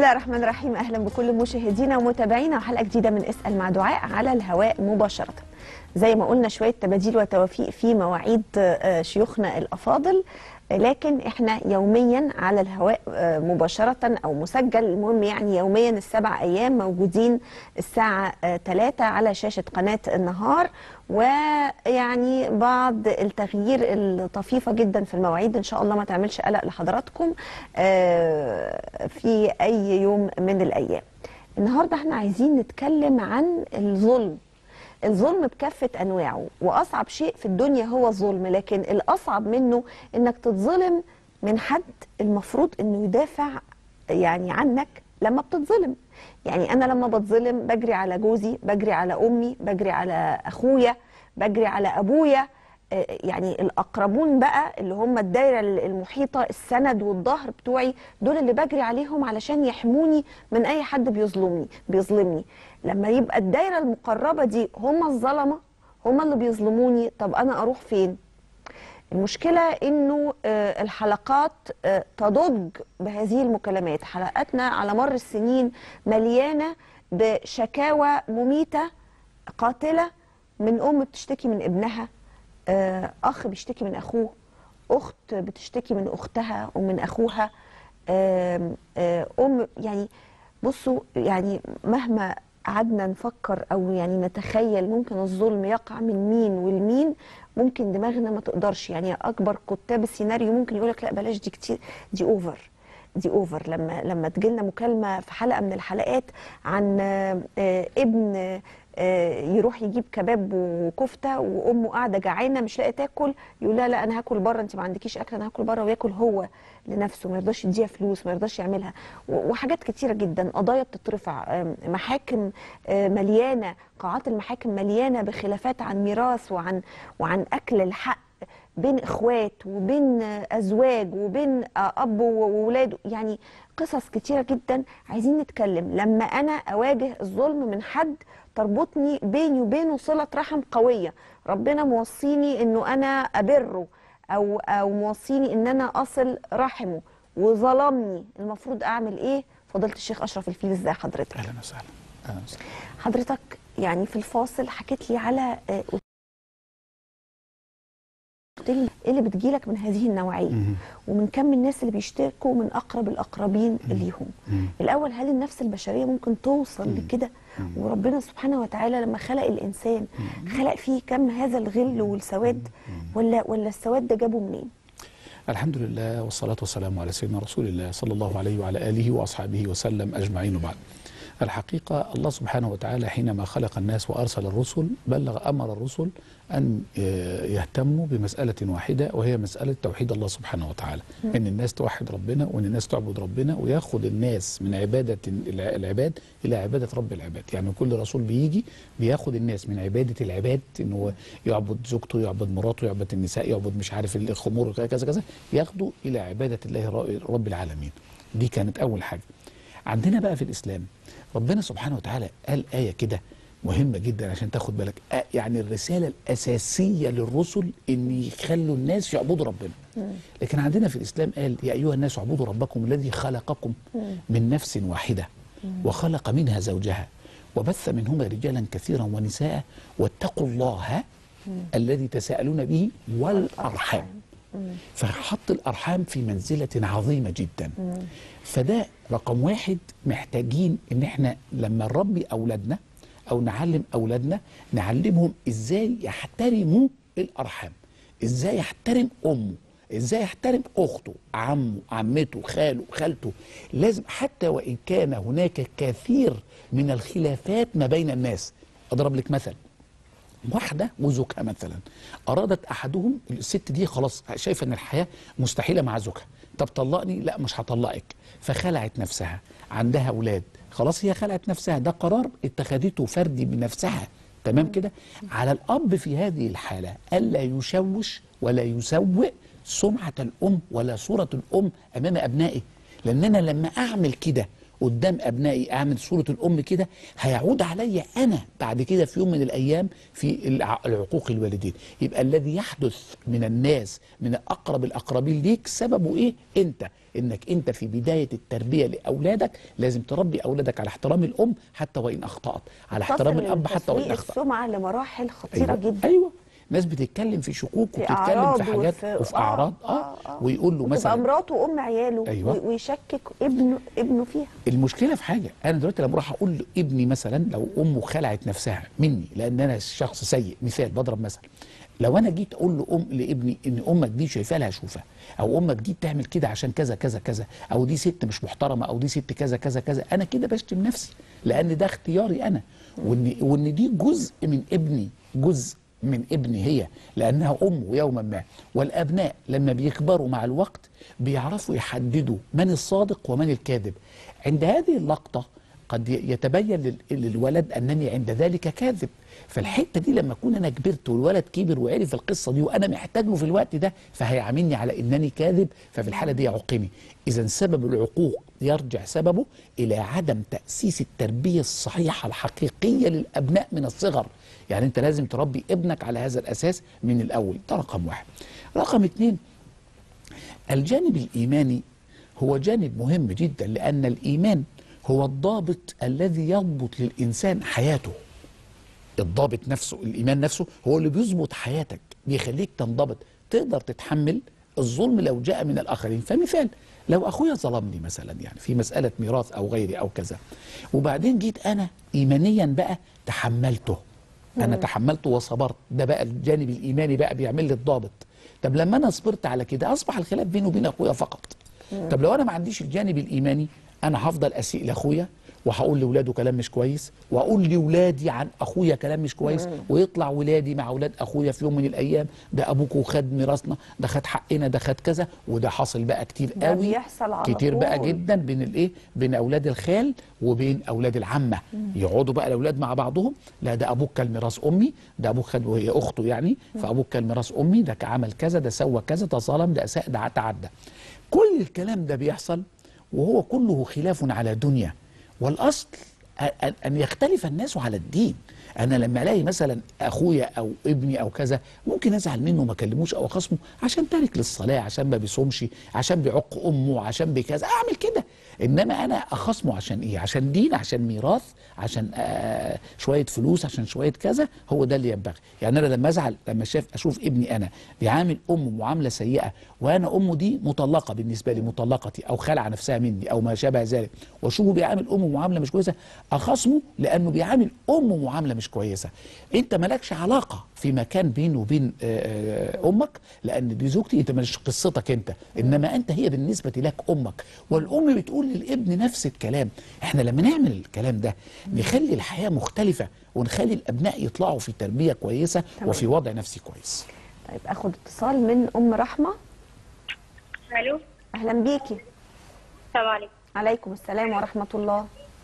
الله الرحمن الرحيم اهلا بكل مشاهدينا ومتابعينا وحلقه جديده من اسال مع دعاء على الهواء مباشره زي ما قلنا شويه تباديل وتوافيق في مواعيد آه، شيوخنا الافاضل آه، لكن احنا يوميا على الهواء آه، مباشره او مسجل المهم يعني يوميا السبع ايام موجودين الساعه 3 على شاشه قناه النهار ويعني بعض التغيير الطفيفه جدا في المواعيد ان شاء الله ما تعملش قلق لحضراتكم آه، في اي يوم من الايام النهارده احنا عايزين نتكلم عن الظلم الظلم بكافة أنواعه وأصعب شيء في الدنيا هو الظلم لكن الأصعب منه إنك تتظلم من حد المفروض إنه يدافع يعني عنك لما بتتظلم يعني أنا لما بتظلم بجري على جوزي بجري على أمي بجري على أخويا بجري على أبويا آه، يعني الأقربون بقى اللي هم الدايرة المحيطة السند والظهر بتوعي دول اللي بجري عليهم علشان يحموني من أي حد بيظلمني بيظلمني لما يبقى الدايرة المقربة دي هم الظلمة هم اللي بيظلموني طب أنا أروح فين المشكلة إنه آه، الحلقات آه، تضج بهذه المكالمات حلقاتنا على مر السنين مليانة بشكاوى مميتة قاتلة من أم بتشتكي من ابنها آه، أخ بيشتكي من أخوه أخت بتشتكي من أختها ومن أخوها آم، آه، أم يعني بصوا يعني مهما قعدنا نفكر او يعني نتخيل ممكن الظلم يقع من مين والمين ممكن دماغنا ما تقدرش يعني اكبر كتاب السيناريو ممكن يقول لك لا بلاش دي كتير دي اوفر دي اوفر لما لما تجيلنا مكالمه في حلقه من الحلقات عن آه، آه، ابن آه، يروح يجيب كباب وكفته وامه قاعده جعانه مش لاقيه تاكل يقول لها لا انا هاكل بره انت ما عندكيش اكل انا هاكل بره وياكل هو لنفسه ما يرضاش يديها فلوس ما يرضاش يعملها و- وحاجات كتيره جدا قضايا بتترفع آم، محاكم آه، مليانه قاعات المحاكم مليانه بخلافات عن ميراث وعن وعن اكل الحق بين اخوات وبين آه، ازواج وبين آه، اب وولاده يعني قصص كتيره جدا عايزين نتكلم لما انا اواجه الظلم من حد تربطني بيني وبينه صله رحم قويه ربنا موصيني انه انا ابره او او موصيني ان انا اصل رحمه وظلمني المفروض اعمل ايه فضيله الشيخ اشرف الفيل ازاي حضرتك اهلا وسهلا اهلا وسهلا حضرتك يعني في الفاصل حكيت لي على آه، قلت لي ايه اللي بتجيلك من هذه النوعيه مهم. ومن كم الناس اللي بيشتكوا من اقرب الاقربين ليهم مم. الاول هل النفس البشريه ممكن توصل لكده وربنا سبحانه وتعالى لما خلق الانسان خلق فيه كم هذا الغل والسواد ولا ولا السواد ده جابه منين الحمد لله والصلاة والسلام على سيدنا رسول الله صلى الله عليه وعلى آله وأصحابه وسلم أجمعين وبعد الحقيقة الله سبحانه وتعالى حينما خلق الناس وأرسل الرسل بلغ أمر الرسل أن آه، يهتموا بمسألة واحدة وهي مسألة توحيد الله سبحانه وتعالى أن الناس توحد ربنا وأن الناس تعبد ربنا وياخد الناس من عبادة الع- العباد إلى عبادة رب العباد يعني كل رسول بيجي بياخد الناس من عبادة العباد أنه هو يعبد زوجته يعبد مراته يعبد النساء يعبد مش عارف الخمور كذا كذا كذا ياخده إلى عبادة الله ر- رب العالمين دي كانت أول حاجة عندنا بقى في الإسلام ربنا سبحانه وتعالى قال آية كده مهمة جدا عشان تاخد بالك آه يعني الرسالة الأساسية للرسل إن يخلوا الناس يعبدوا ربنا لكن عندنا في الإسلام قال يا أيها الناس اعبدوا ربكم الذي خلقكم من نفس واحدة وخلق منها زوجها وبث منهما رجالا كثيرا ونساء واتقوا الله الذي تساءلون به والأرحام فحط الأرحام في منزلة عظيمة جدا فده رقم واحد محتاجين ان احنا لما نربي اولادنا او نعلم اولادنا نعلمهم ازاي يحترموا الارحام ازاي يحترم امه ازاي يحترم اخته عمه عمته خاله خالته لازم حتى وان كان هناك كثير من الخلافات ما بين الناس اضرب لك مثل واحدة وزوجها مثلا أرادت أحدهم الست دي خلاص شايفة أن الحياة مستحيلة مع زوجها طب طلقني لا مش هطلقك فخلعت نفسها عندها أولاد خلاص هي خلعت نفسها ده قرار اتخذته فردي بنفسها تمام كده على الأب في هذه الحالة ألا يشوش ولا يسوء سمعة الأم ولا صورة الأم أمام أبنائه لأن أنا لما أعمل كده قدام ابنائي اعمل صوره الام كده هيعود عليا انا بعد كده في يوم من الايام في الع- العقوق الوالدين يبقى الذي يحدث من الناس من اقرب الاقربين ليك سببه ايه انت انك انت في بدايه التربيه لاولادك لازم تربي اولادك على احترام الام حتى وان اخطات على احترام تصل الاب حتى وان لتسويق اخطا السمعه لمراحل خطيره أيوة. جدا ايوه ناس بتتكلم في شكوك في وبتتكلم أعراض في حاجات وفي- وفي آه، اعراض اه, آه، آه. ويقول له وتبقى مثلا مراته وام عياله أيوة. وي- ويشكك ابنه ابنه فيها المشكله في حاجه انا دلوقتي لما اروح اقول لابني مثلا لو امه خلعت نفسها مني لان انا شخص سيء مثال بضرب مثل لو انا جيت اقول له ام لابني ان امك دي شايفاها لها شوفها او امك دي بتعمل كده عشان كذا كذا كذا او دي ست مش محترمه او دي ست كذا كذا كذا انا كده بشتم نفسي لان ده اختياري انا وان وان دي جزء من ابني جزء من ابني هي لانها امه يوما ما والابناء لما بيكبروا مع الوقت بيعرفوا يحددوا من الصادق ومن الكاذب عند هذه اللقطه قد ي- يتبين لل- للولد انني عند ذلك كاذب فالحته دي لما اكون انا كبرت والولد كبر وعرف القصه دي وانا محتاج له في الوقت ده فهيعاملني على انني كاذب ففي الحاله دي يعوقني اذا سبب العقوق يرجع سببه الى عدم تاسيس التربيه الصحيحه الحقيقيه للابناء من الصغر يعني انت لازم تربي ابنك على هذا الاساس من الاول ده رقم واحد رقم اتنين الجانب الايماني هو جانب مهم جدا لان الايمان هو الضابط الذي يضبط للانسان حياته الضابط نفسه الايمان نفسه هو اللي بيظبط حياتك بيخليك تنضبط تقدر تتحمل الظلم لو جاء من الاخرين فمثال لو اخويا ظلمني مثلا يعني في مساله ميراث او غيري او كذا وبعدين جيت انا ايمانيا بقى تحملته انا تحملته وصبرت ده بقى الجانب الايماني بقى بيعمل لي الضابط طب لما انا صبرت على كده اصبح الخلاف بيني وبين اخويا فقط طب لو انا ما عنديش الجانب الايماني انا هفضل اسيء لاخويا وهقول لاولاده كلام مش كويس واقول لاولادي عن اخويا كلام مش كويس ويطلع ولادي مع اولاد اخويا في يوم من الايام ده ابوكوا خد ميراثنا ده خد حقنا ده خد كذا وده حاصل بقى كتير ده قوي بيحصل على كتير بقى طول. جدا بين الايه بين اولاد الخال وبين اولاد العمه يقعدوا بقى الاولاد مع بعضهم لا ده ابوك كل ميراث امي ده ابوك خد وهي اخته يعني فابوك كل ميراث امي ده عمل كذا ده سوى كذا ده ظلم ده اساء ده تعدى كل الكلام ده بيحصل وهو كله خلاف على دنيا والاصل أن- أن يختلف الناس على الدين انا لما الاقي مثلا اخويا او ابني او كذا ممكن ازعل منه ما اكلموش او اخصمه عشان تارك للصلاه عشان ما بيصومش عشان بيعق امه عشان بكذا اعمل كده انما انا اخصمه عشان ايه عشان دين عشان ميراث عشان آه شويه فلوس عشان شويه كذا هو ده اللي ينبغي يعني انا لما ازعل لما شاف اشوف ابني انا بيعامل امه معامله سيئه وانا امه دي مطلقه بالنسبه لي مطلقتي او خلع نفسها مني او ما شابه ذلك واشوفه بيعامل امه معامله مش كويسه اخصمه لانه بيعامل امه معامله مش كويسه انت مالكش علاقه في مكان بينه وبين آه، آه، امك لان دي زوجتي انت مش قصتك انت انما انت هي بالنسبه لك امك والام بتقول للابن نفس الكلام احنا لما نعمل الكلام ده نخلي الحياه مختلفه ونخلي الابناء يطلعوا في تربيه كويسه تمام. وفي وضع نفسي كويس طيب اخد اتصال من ام رحمه الو اهلا بيكي السلام عليكم عليكم السلام ورحمه الله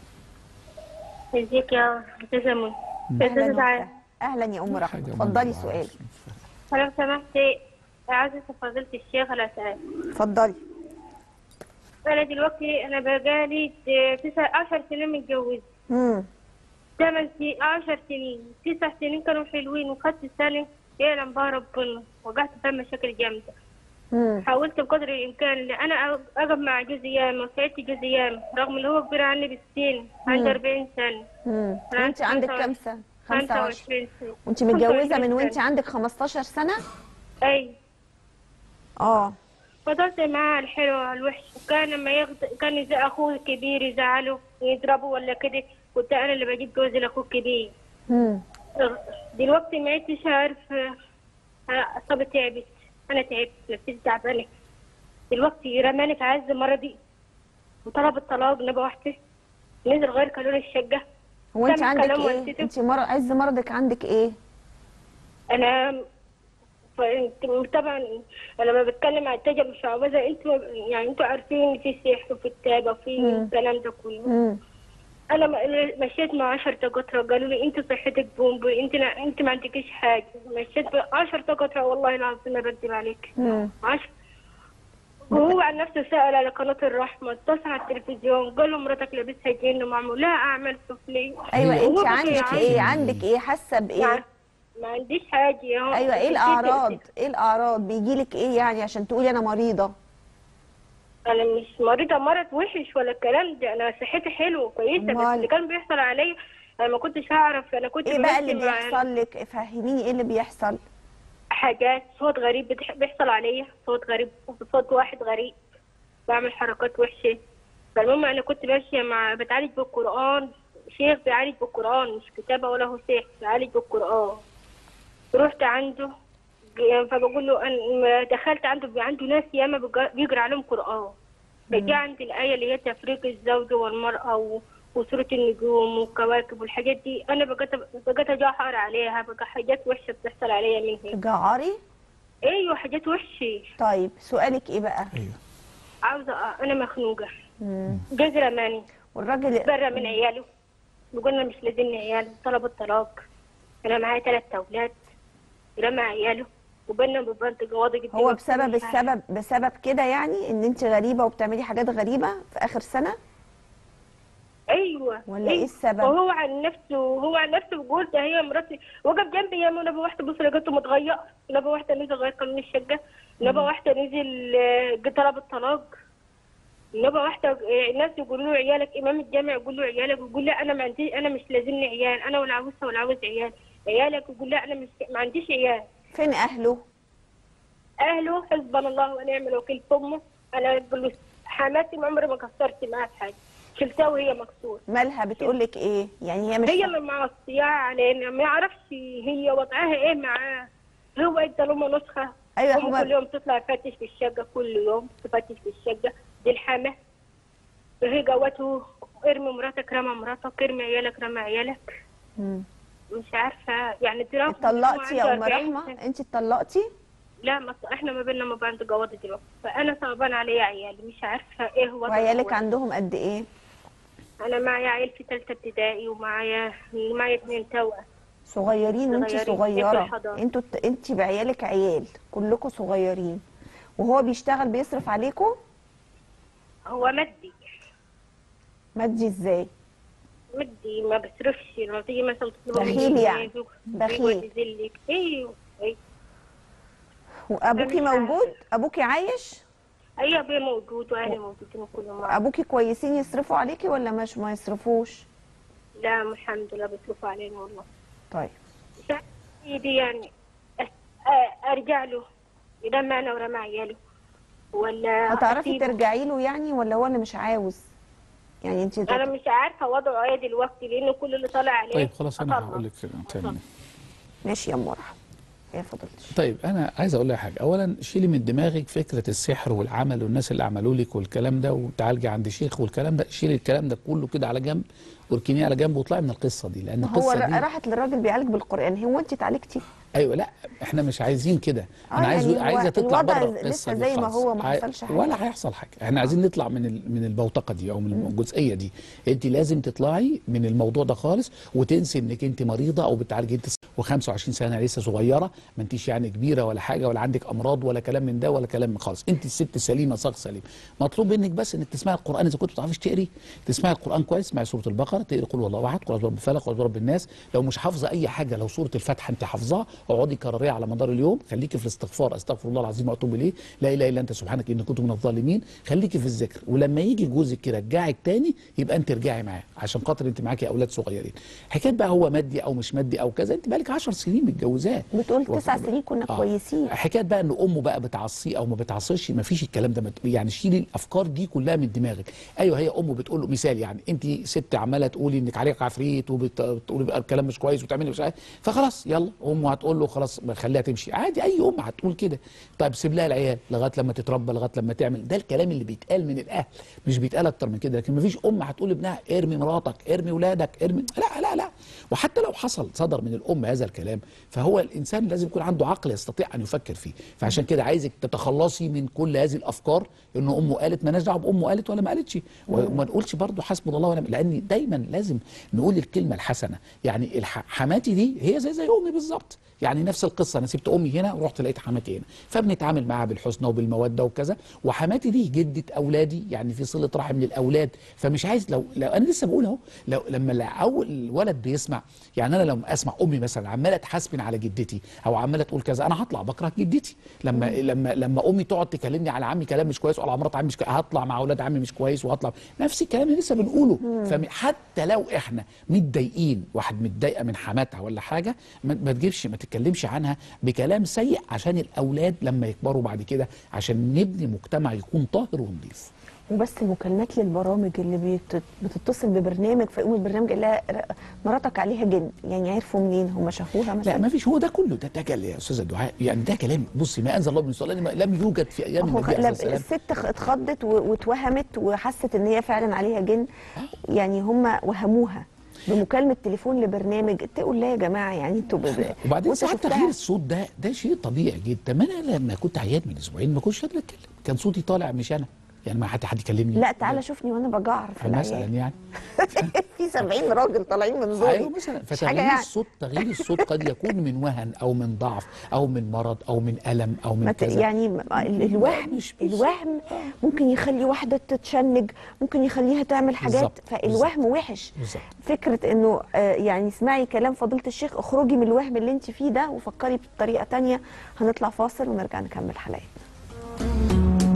ازيك يا استاذه منى اهلا استاذه وسهلا سعاد اهلا يا ام رحمه حاجة اتفضلي من- سؤالك لو سمحت عايزه فضيله الشيخ على سعاد اتفضلي انا دلوقتي انا بقالي تسع عشر سنين متجوزه امم ثمان سنين عشر سنين تسع سنين كانوا حلوين وخدت الثاني يعلم بها ربنا وقعت في مشاكل جامده امم حاولت بقدر الامكان ان انا اقف مع جوزي ياما وساعدت جوزي ياما رغم ان هو كبير عني بالسن عنده 40 سنه امم أنا وانت عندك كام سنه 25 25 سنه وانت متجوزه 25 من وانت سنة. عندك 15 سنه اي اه فضلت معاه الحلو على الوحش وكان لما يغد... كان يزعل اخوه الكبير يزعله ويضربه ولا كده كنت انا اللي بجيب جوزي لاخوه الكبير امم دلوقتي ما عدتش عارف اصابة تعبت انا تعبت نفسيتي تعبانه دلوقتي رماني في عز مرضي وطلب الطلاق نبقى واحده نزل غير قانون الشقه هو انت سامع عندك كلام ايه والدته؟ انت مرض عز مرضك عندك ايه انا ف- طبعا أنا لما بتكلم عن التجربه الشعوذه انتوا يعني انتوا عارفين ان في سحر وفي التابه وفي مم. الكلام ده كله امم انا م- مشيت مع 10 دكاتره قالوا لي انت صحتك بومب انت لا انت ما عندكيش حاجه مشيت ب 10 دكاتره والله العظيم ما بكذب عليك امم 10 وهو عن نفسه سأل على قناة الرحمة اتصل على التلفزيون قال له مراتك لابسها جن ومعمول لها أعمال سفلية ايوه هي- انت هو بقى عندك يعاني. ايه عندك ايه حاسه بايه يعني ما عنديش حاجة هو ايوه ايه شدتي- الاعراض ايه الاعراض بيجيلك ايه يعني عشان تقولي انا مريضه أنا مش مريضة مرض وحش ولا الكلام ده أنا صحتي حلوة كويسة بس أمال؟ اللي كان بيحصل عليا أنا ما كنتش أعرف أنا كنت ايه بقى بمشي اللي مع بيحصل لك فهميني ايه اللي بيحصل حاجات صوت غريب بتح- بيحصل عليا صوت غريب صوت واحد غريب بعمل حركات وحشة فالمهم أنا كنت ماشية مع بتعالج بالقرآن شيخ بيعالج بالقرآن مش كتابة ولا هو شيخ بيعالج بالقرآن رحت عنده ج- فبقول له أنا دخلت عنده بي- عنده ناس ياما بيج- بيقرا عليهم قرآن فجاء عند الآية اللي هي تفريق الزوج والمرأة و... وسورة النجوم والكواكب والحاجات دي أنا بقيت بقيت أجي أقرا عليها بقى حاجات وحشة بتحصل عليا منها جعري ايوه حاجات وحشه طيب سؤالك ايه بقى ايوه عاوزه أ- انا مخنوقه مم. جوزي رماني والراجل برا من عياله وقلنا مش لازمني عيال طلب الطلاق انا معايا ثلاث اولاد رمى عياله وبينا ببنت جواضي جدا هو بسبب السبب بسبب كده يعني ان انت غريبه وبتعملي حاجات غريبه في اخر سنه ايوه ولا أيوة. إيه السبب؟ وهو عن نفسه هو عن نفسه بيقول ده هي مراتي وقف جنبي يا نبى واحده بص لقيته متغير نبى واحده نزل غير قانون الشقه نبى واحده نزل آه، طلب الطلاق نبى واحده آه، الناس يقولوا له عيالك امام الجامع يقول له عيالك يقول لا انا ما عندي انا مش لازمني عيال انا ولا عاوزها ولا عاوز عيال عيالك يقول لا انا مش ما عنديش عيال فين اهله اهله حسبنا الله ونعم الوكيل في امه انا بقول له حماتي ما عمري ما قصرت معاها في حاجه شلتها وهي مكسوره مالها بتقول لك ايه يعني هي مش هي اللي معصية علينا ما يعرفش هي وضعها ايه معاه هو ادى لهم نسخة أيوة، هم هو- كل يوم تطلع تفتش في الشقة كل يوم تفتش في الشقة دي الحامة وهي جوته ارمي مراتك رمى مراتك ارمي عيالك رمى عيالك مم. مش عارفة يعني دراسة اتطلقتي يا ام رحمه انت اتطلقتي لا ما احنا ما بيننا ما بعد جواز دلوقتي فانا صعبان عليا عيالي مش عارفة ايه وضعه وعيالك هو. عندهم قد ايه انا معايا عيل في ثالثة ابتدائي ومعايا معايا اثنين توأم صغيرين وانت صغيرين. في صغيره الحضانة. انتوا انت بعيالك عيال كلكم صغيرين وهو بيشتغل بيصرف عليكم هو مادي مادي ازاي مدي ما بصرفش لما تيجي مثلا تطلب بخيل مني يعني. جنيه، بخيل. يودي لك ايوه ايوه وابوكي أنا مش موجود ابوكي عايش اي ابويا موجود واهلي موجودين كلهم معايا ابوكي كويسين يصرفوا عليكي ولا مش ما يصرفوش لا الحمد لله بيصرفوا علينا والله طيب مش عارفة ايدي يعني أ- أ- ارجع له يرمى انا ورمى عياله ولا هتعرفي أسيبه. ترجعي له يعني ولا هو اللي مش عاوز يعني انت انا مش عارفه وضعه ايه دلوقتي لانه كل اللي طالع عليه طيب خلاص انا أطلع. هقول لك تاني ماشي يا ام رحمه يا فضلتي طيب انا عايز اقول لك حاجه اولا شيلي من دماغك فكره السحر والعمل والناس اللي عملوا لك والكلام ده وتعالجي عند شيخ والكلام ده شيلي الكلام ده كله كده على جنب واركنيه على جنب واطلعي من القصه دي لان ما هو القصه را- دي راحت للراجل بيعالج بالقران هو انت اتعالجتي ايوه لا احنا مش عايزين كده آه، انا عايز يعني هو عايزه تطلع الوضع بره لسه القصه دي زي ما خالص. هو، ما عاي- حصلش حاجة. ولا هيحصل حاجه احنا عايزين نطلع من ال- من البوتقه دي او من الجزئيه دي انت لازم تطلعي من الموضوع ده خالص وتنسي انك انت مريضه او بتعالجي انت و25 سنه لسه صغيره ما انتيش يعني كبيره ولا حاجه ولا عندك امراض ولا كلام من ده ولا كلام من خالص انت الست سليمه صاغ سليم مطلوب منك بس انك تسمعي القران اذا كنت ما بتعرفيش تقري تسمعي القران كويس اسمعي سوره البقره تقري قل هو الله احد قل اعوذ برب الفلق قل اعوذ برب الناس لو مش حافظه اي حاجه لو سوره الفاتحه انت حافظاها اقعدي كرريها على مدار اليوم خليكي في الاستغفار استغفر الله العظيم واتوب اليه لا اله الا انت سبحانك اني كنت من الظالمين خليكي في الذكر ولما يجي جوزك يرجعك تاني يبقى انت ارجعي معاه عشان خاطر انت معاكي اولاد صغيرين حكايه بقى هو مادي او مش مادي او كذا انت بقالك 10 سنين متجوزاه بتقول تسع واخد بالك؟ سنين كنا آه. كويسين حكايه بقى ان امه بقى بتعصيه او ما بتعصيش ما فيش الكلام ده ما ت- يعني شيلي الافكار دي كلها من دماغك ايوه هي امه بتقول له مثال يعني انت ست عماله تقولي انك عليك عفريت وبتقولي بقى الكلام مش كويس وتعملي مش عارف فخلاص يلا امه هتقول له خلاص خليها تمشي عادي اي ام هتقول كده طيب سيب لها العيال لغايه لما تتربى لغايه لما تعمل ده الكلام اللي بيتقال من الاهل مش بيتقال اكتر من كده لكن ما فيش ام هتقول لابنها ارمي مراتك ارمي ولادك ارمي لا لا لا وحتى لو حصل صدر من الام هذا الكلام فهو الانسان لازم يكون عنده عقل يستطيع ان يفكر فيه فعشان كده عايزك تتخلصي من كل هذه الافكار ان امه قالت مالناش دعوه بامه قالت ولا ما قالتش وما نقولش برضه حسبنا الله ونعم لان دايما لازم نقول الكلمه الحسنه يعني الح- حماتي دي هي زي زي امي بالظبط يعني نفس القصه انا سبت امي هنا ورحت لقيت حماتي هنا فبنتعامل معاها بالحسنى وبالموده وكذا وحماتي دي جده اولادي يعني في صله رحم للاولاد فمش عايز لو لو انا لسه بقول اهو لو لما اول الولد بيسمع يعني انا لما اسمع امي مثلا عماله تحاسبني على جدتي او عماله تقول كذا انا هطلع بكره جدتي لما لما لما امي تقعد تكلمني على عمي كلام مش كويس وعلى مرات عمي مش كويس هطلع مع اولاد عمي مش كويس وهطلع نفس الكلام اللي لسه بنقوله فحتى لو احنا متضايقين واحد متضايقه من حماتها ولا حاجه ما ما تجيبش ما تتكلمش عنها بكلام سيء عشان الاولاد لما يكبروا بعد كده عشان نبني مجتمع يكون طاهر ونظيف وبس المكالمات للبرامج اللي بيت- بتتصل ببرنامج فيقوم البرنامج يقول لها ر- مراتك عليها جن يعني عرفوا منين هم شافوها لا مثلا ما فيش هو ده كله ده ده كلام يا استاذه دعاء يعني ده كلام بصي ما انزل الله من سلطان لم- لم يوجد في ايام هو النبي خ- عليه لا، الصلاه والسلام الست خ- اتخضت و- واتوهمت وحست ان هي فعلا عليها جن يعني هم وهموها بمكالمه تليفون لبرنامج اتقوا الله يا جماعه يعني انتوا ب- ب- وبعدين وانت ساعات شفتها؟ تغيير الصوت ده ده شيء طبيعي جدا ما انا لما كنت عيان من اسبوعين ما كنتش قادر اتكلم كان صوتي طالع مش انا يعني ما حد حد يكلمني لا تعالى شوفني وانا بجعر في مثلا العيال يعني في 70 راجل طالعين من زوري ايوه مثلا مش حاجه فتغيير يعني الصوت تغيير الصوت قد يكون من وهن او من ضعف او من مرض او من الم او من ما ت- كذا يعني م- ال- الوهم مش- مش- الوهم ممكن يخلي واحده تتشنج ممكن يخليها تعمل حاجات بالظبط، فالوهم وحش بالظبط. فكره انه آه، يعني اسمعي كلام فضيله الشيخ اخرجي من الوهم اللي انت فيه ده وفكري بطريقه تانية هنطلع فاصل ونرجع نكمل حلقتنا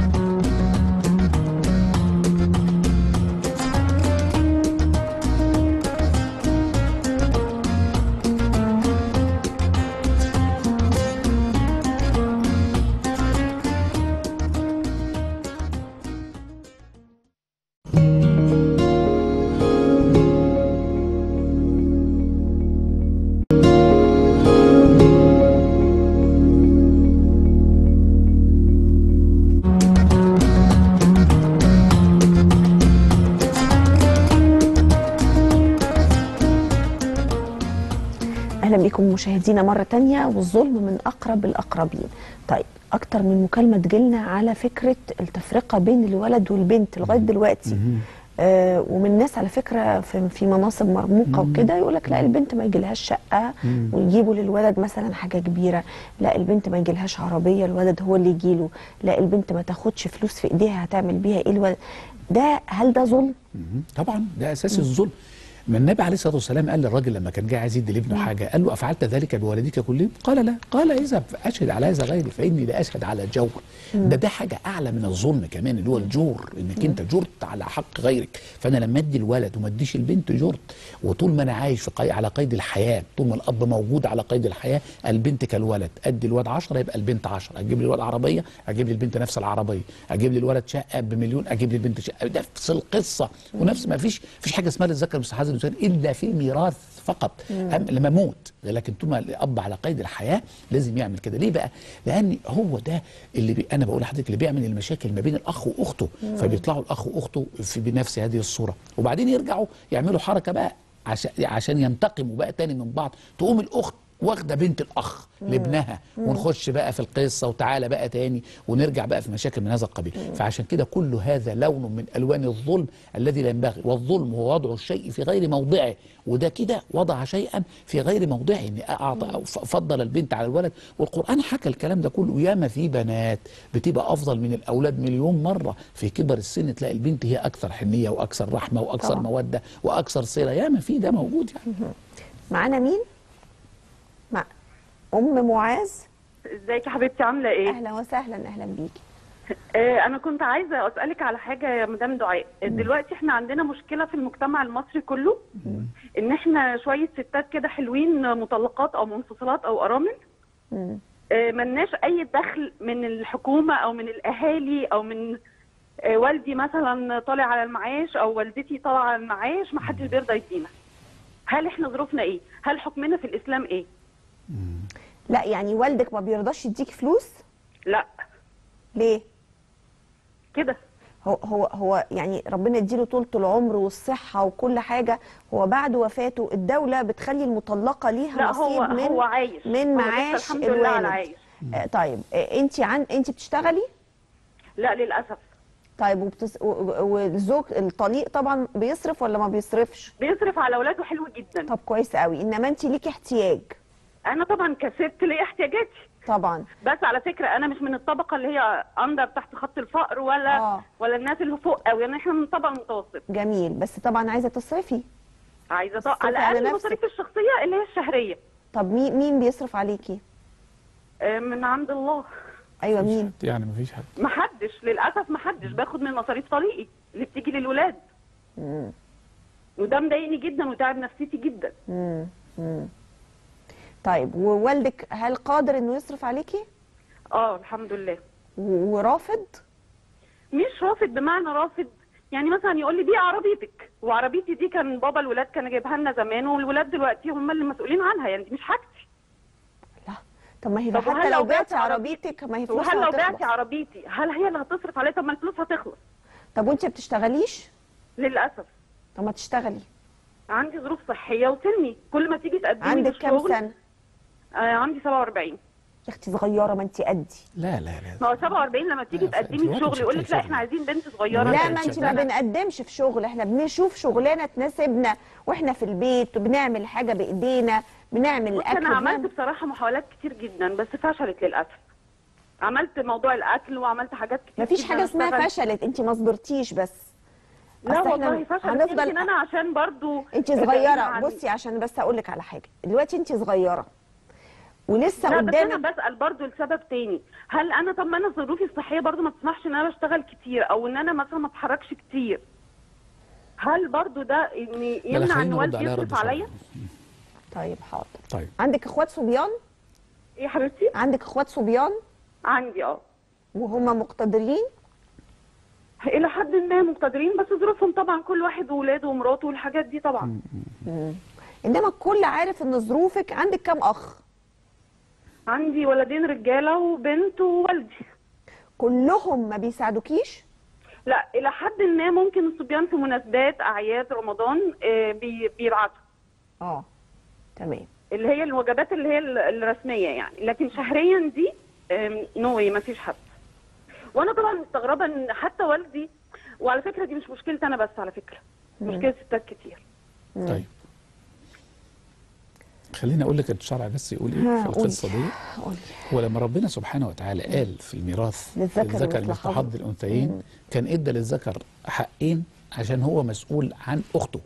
اهلا بكم مشاهدينا مره تانية والظلم من اقرب الاقربين طيب اكتر من مكالمه تجيلنا على فكره التفرقه بين الولد والبنت لغايه دلوقتي آه ومن ناس على فكره في, في مناصب مرموقه وكده يقول لك لا البنت ما يجيلهاش شقه ويجيبوا للولد مثلا حاجه كبيره لا البنت ما يجيلهاش عربيه الولد هو اللي يجيله لا البنت ما تاخدش فلوس في ايديها هتعمل بيها ايه الولد ده هل ده ظلم؟ مهم. طبعا ده اساس الظلم ما النبي عليه الصلاه والسلام قال للراجل لما كان جاي عايز يدي لابنه حاجه قال له افعلت ذلك بوالديك كلهم؟ قال لا قال اذهب اشهد على هذا غيري فاني لا اشهد على جور ده ده حاجه اعلى من الظلم كمان اللي هو الجور انك انت جرت على حق غيرك فانا لما ادي الولد وما اديش البنت جرت وطول ما انا عايش في قي... على قيد الحياه طول ما الاب موجود على قيد الحياه البنت كالولد ادي الولد 10 يبقى البنت 10 اجيب لي الولد عربيه اجيب لي البنت نفس العربيه اجيب لي الولد شقه بمليون اجيب لي البنت شقه نفس القصه ونفس ما فيش فيش حاجه اسمها للذكر مثل حظ الانثيين الا في الميراث فقط أم لما اموت لكن طول ما الاب على قيد الحياه لازم يعمل كده ليه بقى لان هو ده اللي بي انا بقول لحضرتك اللي بيعمل المشاكل ما بين الاخ واخته فبيطلعوا الاخ واخته في بنفس هذه الصوره وبعدين يرجعوا يعملوا حركه بقى عشان عشان ينتقموا بقى تاني من بعض تقوم الاخت واخده بنت الاخ لابنها ونخش بقى في القصه وتعالى بقى تاني ونرجع بقى في مشاكل من هذا القبيل فعشان كده كل هذا لون من الوان الظلم الذي لا ينبغي والظلم هو وضع الشيء في غير موضعه وده كده وضع شيئا في غير موضعه ان اعطى أو ف- فضل البنت على الولد والقران حكى الكلام ده كله ياما في بنات بتبقى افضل من الاولاد مليون مره في كبر السن تلاقي البنت هي اكثر حنيه واكثر رحمه واكثر طبعا. موده واكثر صله ياما في ده موجود يعني معانا مين؟ مع ام معاذ ازيك يا حبيبتي عامله ايه؟ اهلا وسهلا اهلا بيكي آه انا كنت عايزه اسالك على حاجه يا مدام دعاء دلوقتي احنا عندنا مشكله في المجتمع المصري كله ان احنا شويه ستات كده حلوين مطلقات او منفصلات او ارامل مم. آه ملناش اي دخل من الحكومه او من الاهالي او من آه والدي مثلا طالع على المعاش او والدتي طالعه على المعاش ما حدش بيرضى يدينا هل احنا ظروفنا ايه؟ هل حكمنا في الاسلام ايه؟ لا يعني والدك ما بيرضاش يديك فلوس لا ليه كده هو هو هو يعني ربنا يديله طولة العمر والصحة وكل حاجة هو بعد وفاته الدولة بتخلي المطلقة ليها لا نصيب هو من هو عايش من هو لسه معاش الحمد لله على الوالد عايش آه طيب انت عن انت بتشتغلي لا للاسف طيب وبتس... و- و- والزوج الطليق طبعا بيصرف ولا ما بيصرفش بيصرف على اولاده حلو جدا طب كويس قوي انما انت ليكي احتياج انا طبعا كست لي احتياجاتي طبعا بس على فكره انا مش من الطبقه اللي هي اندر تحت خط الفقر ولا آه. ولا الناس اللي فوق قوي يعني احنا من الطبقه المتوسطه جميل بس طبعا عايزه تصرفي عايزه تصرفي طبعا على على الاقل نفسك. المصاريف الشخصيه اللي هي الشهريه طب مين مين بيصرف عليكي آه، من عند الله ايوه مين يعني مفيش حد محدش للاسف محدش باخد من مصاريف طريقي اللي بتيجي للولاد مم. وده مضايقني جدا وتعب نفسيتي جدا مم. مم. طيب ووالدك هل قادر انه يصرف عليكي اه الحمد لله و- ورافض مش رافض بمعنى رافض يعني مثلا يقول لي بيع عربيتك وعربيتي دي كان بابا الولاد كان جايبها لنا زمان والولاد دلوقتي هم اللي مسؤولين عنها يعني دي مش حاجتي لا طب ما هي طب حتى وهل لو لو بعتي بعت عربيتك ما هي فلوسها وهل لو هتخلص. بعتي عربيتي هل هي اللي هتصرف عليها طب ما الفلوس هتخلص طب وانت بتشتغليش للاسف طب ما تشتغلي عندي ظروف صحيه وسني كل ما تيجي تقدمي عندك كام للشغل- سنه آه عندي 47 يا اختي صغيره ما انت قدي لا لا لا ما هو 47 لما تيجي لا، تقدمي في في وقت شغل مش يقول لك هتلاقي لا شغل. احنا عايزين بنت صغيره لا، لا انت ما انت ما شغالة. بنقدمش في شغل احنا بنشوف شغلانه تناسبنا واحنا في البيت وبنعمل حاجه بايدينا بنعمل بص اكل انا عملت بنعمل- بصراحه محاولات كتير جدا بس فشلت للاسف عملت موضوع الاكل وعملت حاجات كتير مفيش جداً حاجه اسمها أشتغل. فشلت انت ما صبرتيش بس لا أصل إحنا والله فشلت هنفضل- يمكن انا عشان برضو انت بعيدة صغيره عن- بصي عشان بس اقول لك على حاجه دلوقتي انت صغيره ولسه لا بس انا قدامك بسال برضو لسبب تاني هل انا طب ما انا ظروفي الصحيه برضو ما تسمحش ان انا بشتغل كتير او ان انا مثلا ما اتحركش كتير هل برضو ده ان لا، لا، يمنع ان خلينا نرد والدي عليها رد يصرف عليا شرعي. طيب حاضر طيب عندك اخوات صبيان ايه يا حبيبتي عندك اخوات صبيان عندي اه وهم مقتدرين الى حد ما مقتدرين بس ظروفهم طبعا كل واحد وولاده ومراته والحاجات دي طبعا انما الكل عارف ان ظروفك عندك كام اخ عندي ولدين رجاله وبنت ووالدي كلهم ما بيساعدوكيش لا الى حد ما ممكن الصبيان في مناسبات اعياد رمضان آه، بي- بيبعتوا اه تمام اللي هي الوجبات اللي هي ال- الرسميه يعني لكن شهريا دي نو واي ما فيش حد وانا طبعا مستغربه ان حتى والدي وعلى فكره دي مش مشكلتي انا بس على فكره مشكله ستات كتير طيب خليني اقول لك الشرع بس يقول ايه ها، في قولي. القصه دي قولي هو لما ربنا سبحانه وتعالى قال في الميراث للذكر الذكر مثل مثل حظ. حظ الانثيين كان ادى للذكر حقين عشان هو مسؤول عن اخته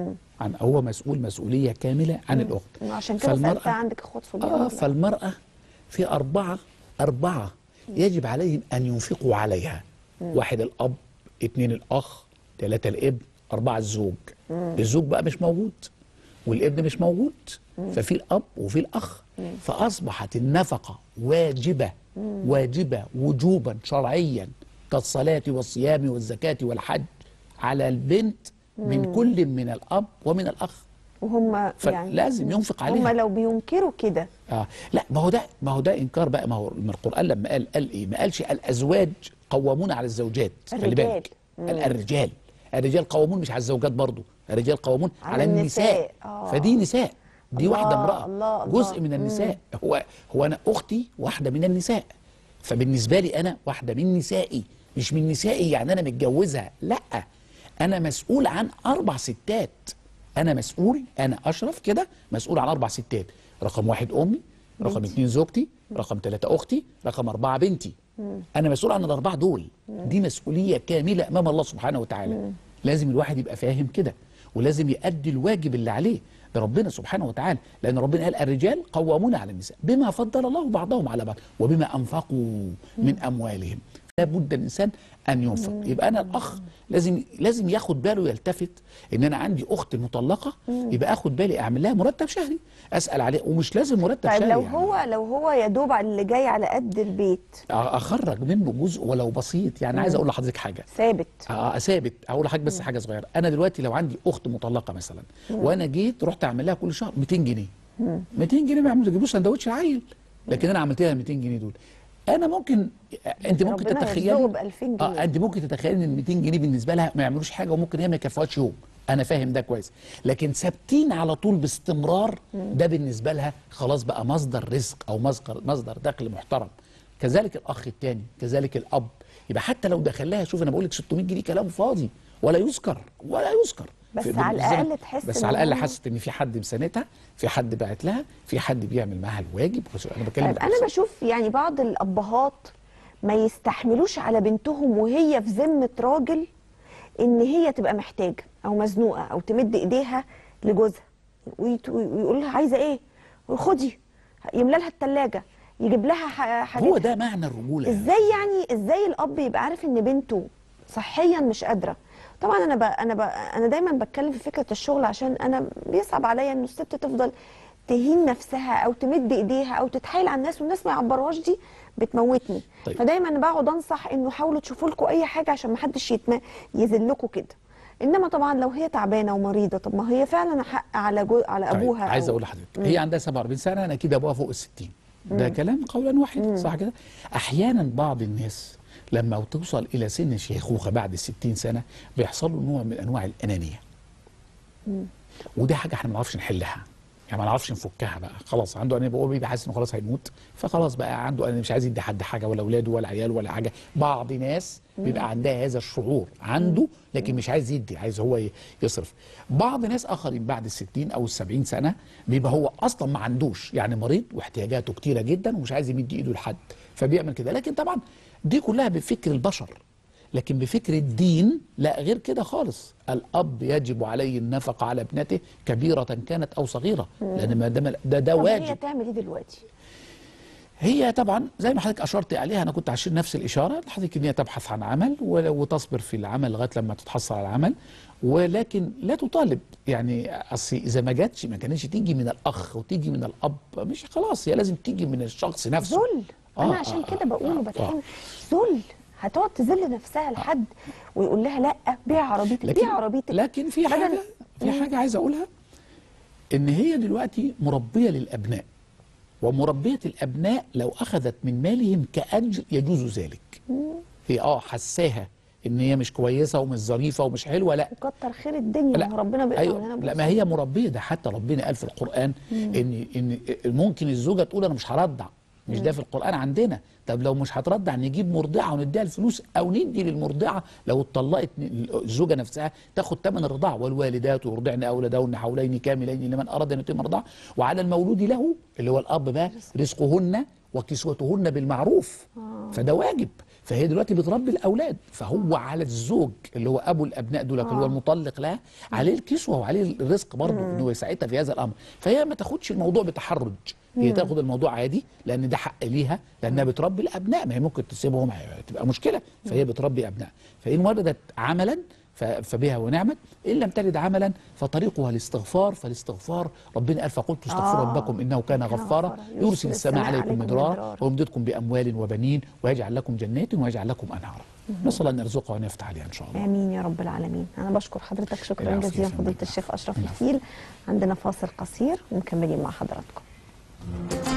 عن هو مسؤول مسؤوليه كامله عن الاخت عشان كده سالتها عندك اخوات صبيان اه ولا لا؟ فالمرأة في أربعة أربعة يجب عليهم أن ينفقوا عليها واحد الأب اثنين الأخ ثلاثة الابن أربعة الزوج الزوج بقى مش موجود والابن مش موجود ففي الأب وفي الأخ فأصبحت النفقة واجبة واجبة وجوبا شرعيا كالصلاة والصيام والزكاة والحج على البنت من كل من الأب ومن الأخ وهم يعني فلازم ينفق هم عليها لو بينكروا كده اه لا ما هو ده ما هو ده انكار بقى ما هو من القران لما قال قال ايه ما قالش الازواج قوامون على الزوجات خلي الرجال. بالك قال الرجال الرجال قوامون مش على الزوجات برضو الرجال قوامون على على, النساء. النساء, آه. فدي نساء دي الله، واحده امراه الله، الله. جزء من النساء هو هو انا اختي واحده من النساء فبالنسبه لي انا واحده من نسائي مش من نسائي يعني انا متجوزها لا انا مسؤول عن اربع ستات انا مسؤول انا اشرف كده مسؤول عن اربع ستات رقم واحد امي رقم اتنين زوجتي رقم ثلاثة أختي رقم أربعة بنتي أنا مسؤول عن الأربعة دول دي مسؤولية كاملة أمام الله سبحانه وتعالى لازم الواحد يبقى فاهم كده ولازم يؤدي الواجب اللي عليه لربنا سبحانه وتعالى لأن ربنا قال الرجال قوامون على النساء بما فضل الله بعضهم على بعض وبما أنفقوا من أموالهم لابد الانسان ان ينفق يبقى انا الاخ لازم لازم ياخد باله ويلتفت ان انا عندي اخت مطلقه يبقى اخد بالي اعمل لها مرتب شهري اسال عليه ومش لازم مرتب طيب شهري لو يعني. هو لو هو يا دوب على اللي جاي على قد البيت اخرج منه جزء ولو بسيط يعني عايز اقول لحضرتك حاجه ثابت آه، ثابت اقول لحضرتك بس حاجه صغيره انا دلوقتي لو عندي اخت مطلقه مثلا وانا جيت رحت اعمل لها كل شهر 200 جنيه 200 جنيه ما يعملوا يجيبوا سندوتش العيل لكن انا عملت لها 200 جنيه دول انا ممكن انت ممكن ربنا تتخيلي يرزقه ب 2000 جنيه. اه انت ممكن تتخيلي ان ال 200 جنيه بالنسبه لها ما يعملوش حاجه وممكن هي ما يكفوهاش يوم انا فاهم ده كويس لكن ثابتين على طول باستمرار ده بالنسبه لها خلاص بقى مصدر رزق او مصدر مصدر دخل محترم كذلك الاخ الثاني كذلك الاب يبقى حتى لو دخل لها شوف انا بقول لك 600 جنيه كلام فاضي ولا يذكر ولا يذكر بس في- على بالظبط. الأقل تحس بس إن على الاقل هم- حست ان في حد مساندها في حد باعت لها في حد بيعمل معاها الواجب انا بتكلم طيب انا بشوف يعني بعض الابهات ما يستحملوش على بنتهم وهي في ذمه راجل ان هي تبقى محتاجه او مزنوقه او تمد ايديها لجوزها ويت- ويقول لها عايزه ايه خدي يملى لها الثلاجه يجيب لها ح- حاجات هو ده معنى الرجوله ازاي يعني ازاي الاب يبقى عارف ان بنته صحيا مش قادره طبعا انا ب... انا ب... انا دايما بتكلم في فكره الشغل عشان انا بيصعب عليا ان الست تفضل تهين نفسها او تمد ايديها او تتحايل على الناس والناس ما يعبروهاش دي بتموتني طيب. فدايما بقعد انصح انه حاولوا تشوفوا لكم اي حاجه عشان ما حدش يتم... يذلكم كده انما طبعا لو هي تعبانه ومريضه طب ما هي فعلا حق على جو... على طيب، ابوها عايز أو- اقول لحضرتك هي عندها 47 سنه انا اكيد ابوها فوق ال 60 ده كلام قولا واحدا صح كده احيانا بعض الناس لما توصل الى سن الشيخوخه بعد ال 60 سنه بيحصل له نوع من انواع الانانيه ودي حاجه احنا ما نعرفش نحلها يعني ما نعرفش نفكها بقى خلاص عنده انانيه هو بيبقى حاسس انه خلاص هيموت فخلاص بقى عنده انانيه مش عايز يدي حد حاجه ولا اولاده ولا عياله ولا حاجه بعض ناس بيبقى عندها هذا الشعور عنده لكن مش عايز يدي عايز هو ي- يصرف بعض ناس اخرين بعد ال 60 او ال 70 سنه بيبقى هو اصلا ما عندوش يعني مريض واحتياجاته كتيره جدا ومش عايز يمد ايده لحد فبيعمل كده لكن طبعا دي كلها بفكر البشر لكن بفكر الدين لا غير كده خالص الاب يجب عليه النفقه على ابنته كبيره كانت او صغيره لان ما دام ده ده طب هي واجب تعمل ايه دلوقتي هي طبعا زي ما حضرتك اشرت عليها انا كنت هشير نفس الاشاره لحضرتك ان هي تبحث عن عمل و- وتصبر في العمل لغايه لما تتحصل على العمل ولكن لا تطالب يعني اصل اذا ما جاتش ما كانتش تيجي من الاخ وتيجي من الاب مش خلاص هي لازم تيجي من الشخص نفسه ذل انا آه، عشان آه، كده آه، بقول آه، وبتكلم ذل هتقعد تذل نفسها لحد ويقول لها لا بيع عربيتك بيع عربيتك لكن في بدل- حاجه في مم. حاجه عايز اقولها ان هي دلوقتي مربيه للابناء ومربيه الابناء لو اخذت من مالهم كاجر يجوز ذلك هي اه حساها ان هي مش كويسه ومش ظريفه ومش حلوه لا وكتر خير الدنيا لا ما هو ربنا بيقول أيوة لنا لا ما هي مربيه ده حتى ربنا قال في القران ان ان ممكن الزوجه تقول انا مش هرضع مش ده في القران عندنا طب لو مش هترضع نجيب مرضعه ونديها الفلوس او ندي للمرضعه لو اتطلقت الزوجه نفسها تاخد ثمن الرضاعه والوالدات يرضعن اولادهن حولين كاملين لمن اراد ان يتم الرضاعه وعلى المولود له اللي هو الاب بقى رزقهن وكسوتهن بالمعروف فده واجب فهي دلوقتي بتربي الاولاد فهو على الزوج اللي هو ابو الابناء دول اللي هو المطلق لها عليه الكسوه وعليه الرزق برضه ان هو يساعدها في هذا الامر فهي ما تاخدش الموضوع بتحرج هي تاخد الموضوع عادي لان ده حق ليها لانها بتربي الابناء ما هي ممكن تسيبهم تبقى مشكله فهي بتربي ابناء فان وردت عملا ف- فبها ونعمت ان لم تلد عملا فطريقها الاستغفار فالاستغفار ربنا قال فقلت استغفروا آه. ربكم انه كان كان غفارا غفارا. يرسل السماء عليكم مدرارا ويمددكم باموال وبنين ويجعل لكم جنات ويجعل لكم انهارا نسال الله ان يرزقها وان يفتح عليها ان شاء الله امين يا رب العالمين انا بشكر حضرتك شكرا العفو يا جزيلا فندم. فضيله الشيخ اشرف العفو. الفيل عندنا فاصل قصير ومكملين مع حضراتكم